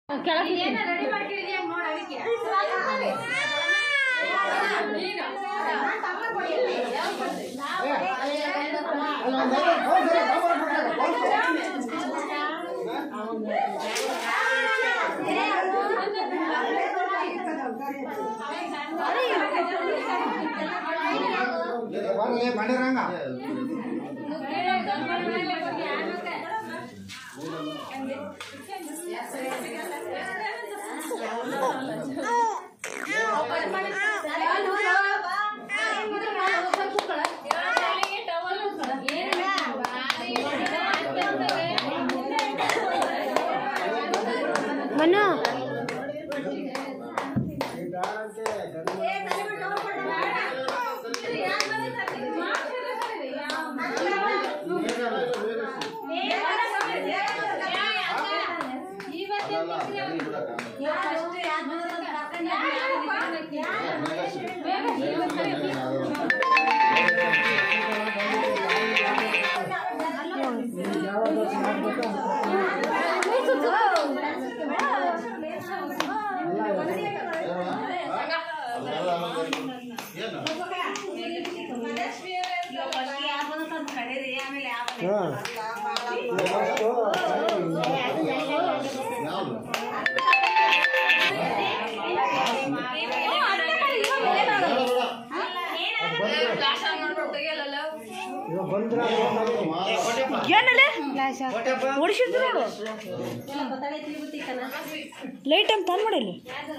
Ready ಮಾಡ್ಕಿದೀಯ ನೋಡ ಅದಕ್ಕೆ ಮಾಡಿರಂಗ ಮನು ಏನಲ್ಲ ಓಡಿಸಿದ್ರು ನೋಡು ಲೈಟ್ ಅಂತ ಆನ್ ಮಾಡಿಲ್ಲ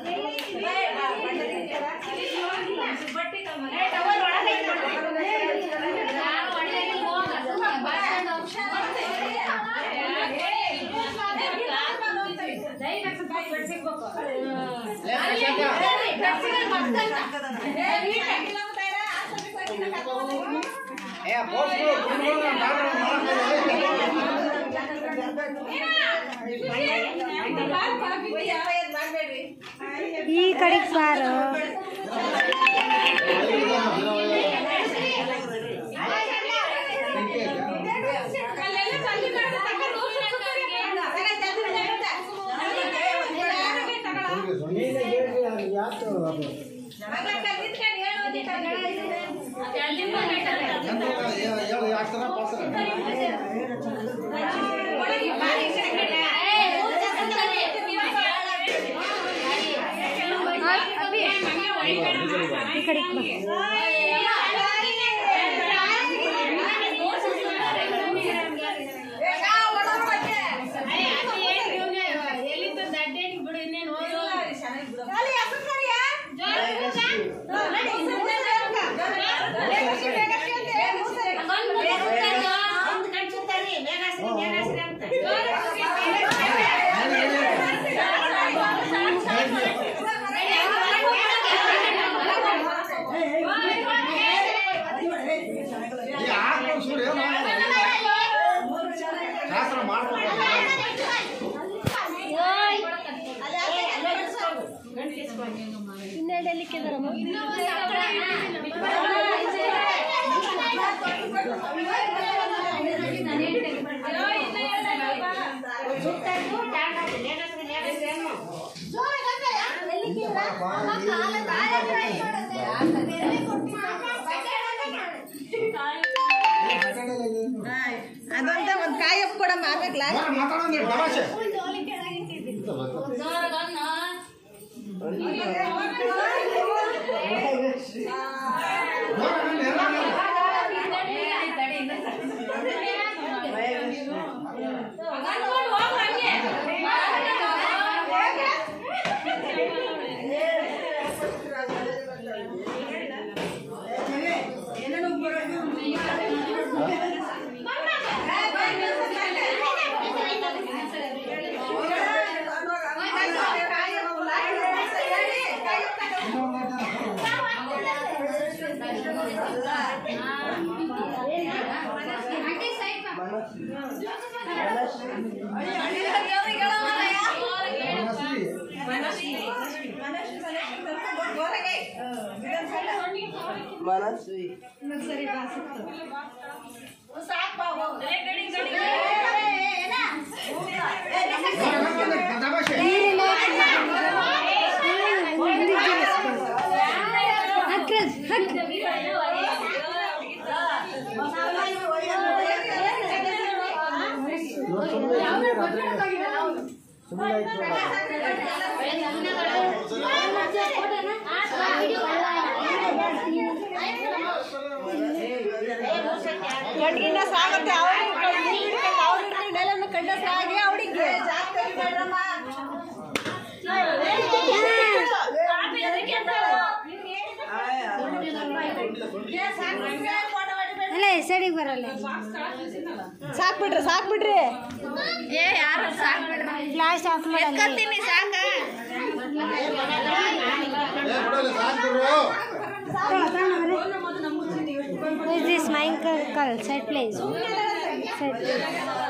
ಏ ಬೋಸ್ಗಳು ಗುಂಡ್ಗಳು ಡಾಕ್ಟರ್ ಈ ಕಡೆಗೆ ಬಾರು ಯಾಕ್ತಾರ ಪಾಸ್ತಾರ ಈ ಕಡೆಗೆ ಬಾ ಯಾಕೆ ಸುಳ್ಳು ಏನು ಶಾಸ್ತ್ರ ಮಾಡ್ಬೇಕು ಅದಂತ ಒಂದ್ ಕಾಯಿ ಅಪ್ಪ ಕೂಡ ಮಾರ್ಬೇಕಲ್ಲ ಮಾತಾಡೋದು ತಮಾಷೆ ತಮಾಷೆ ಸುಮ್ಮನೆ ಆಯ್ತು ನೋಡು. ಗಂಡಿನ ಸಾಗತ್ತೆ ಅವ್ರಿಗೆ ಅವ್ರಿಗೆ ಕಂಡ ಸಾಗಿ ಅವಳಿಗೆ ಅಲ್ಲ ಸೈಡಿಗೆ ಬರಲ್ಲ ಸಾಕ್ಬಿಡ್ರಿ ಸಾಕ್ಬಿಡ್ರಿ ಫ್ಲಾಶ್ ಆಫ್ ಮಾಡಲ್ಲ ಸಾಕ ಏ ಬಿಡಲ್ಲ ಸಾಕು ಬಿಡು. Is this my uncle? Set place. Set place.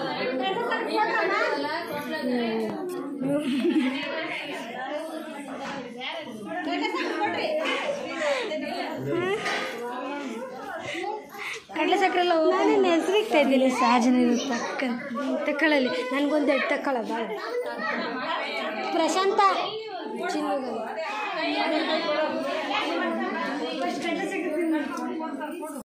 ಕಡಲೆ ಸಕ್ಕರೆ ಎಲ್ಲ ನಾನು ಹೆಸರಿಗೆ ಇದ್ದೀನಿ ಸಾಜನ ತಕ್ಕ ತಕ್ಕಳಲ್ಲಿ ನನಗೊಂದು ಎರಡು ತಕ್ಕಳ ಭಾಳ ಪ್ರಶಾಂತ ಚಿನ್ನದಲ್ಲಿ